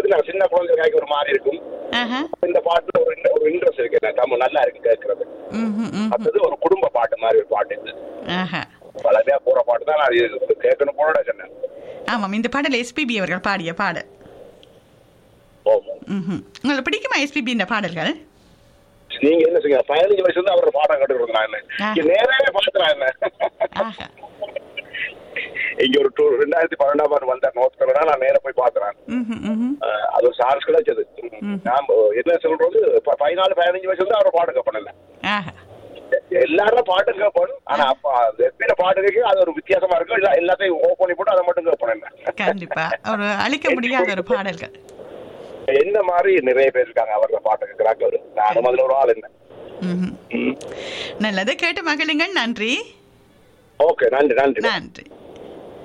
கேட்கறதுக்கு நான் சின்ன குழந்தைகளுக்கு ஒரு மாதிரி இருக்கும் ஆஹா இந்த பாட்டுல ஒரு ஒரு இன்ட்ரெஸ்ட் இருக்கு எனக்கு தமிழ் நல்லா இருக்கு கேட்கறது ம்ஹும், ம்ஹும். அடுத்தது ஒரு குடும்ப பாட்டு மாதிரி ஒரு பாட்டு இது ஆஹா பழமையா போற பாட்டு தான் நான் இது கேட்கணும் போட சொன்னேன் ஆமாம் இந்த பாடல் எஸ்பிபி அவர்கள் பாடிய பாடல் ஓமோ ம்ஹும். உங்களுக்கு பிடிக்குமா எஸ்பிபி இந்த பாடல்கள் நீங்க என்ன செய்யுங்க பதினஞ்சு வயசுல இருந்து அவரோட பாடம் கட்டுக்கிறது நான் ஆ. என்ன நேரவே பாத்துறேன் என்ன ஆஹா இங்க ஒரு டூ ரெண்டாயிரத்தி பன்னெண்டாம் ஆண்டு வந்த நோர்த் கரோடா நான் நேரா போய் பாத்துறேன் ம்ஹும், ம்ஹும். அஹ் அது ஒரு சான்ஸ் கிடைச்சது நான் என்ன சொல்றது ப- பதினாலு பதினஞ்சு வயசுல இருந்து அவர் பாடம் கேட்பேன் ஆஹா எல்லாரும் பாட்டு கேட்பேன் ஆனா அப்ப வெப்பின பாட்டு கேட்க அது ஒரு வித்தியாசமா இருக்கும் இல்ல எல்லாத்தையும் ஓ பண்ணி போட்டு அதை மட்டும் கேட்பேன் கண்டிப்பா ஒரு அழிக்க முடியாத ஒரு பாடல்கள் என்ன மாதிரி நிறைய பேர் இருக்காங்க அவரோட பாட்டு கேட்கிறாங்க அவரு நானும் அதுல ஒரு ஆள் என்ன ம்ஹும். நல்லது கேட்டு மகிழுங்கள் நன்றி ஓகே நன்றி நன்றி நன்றி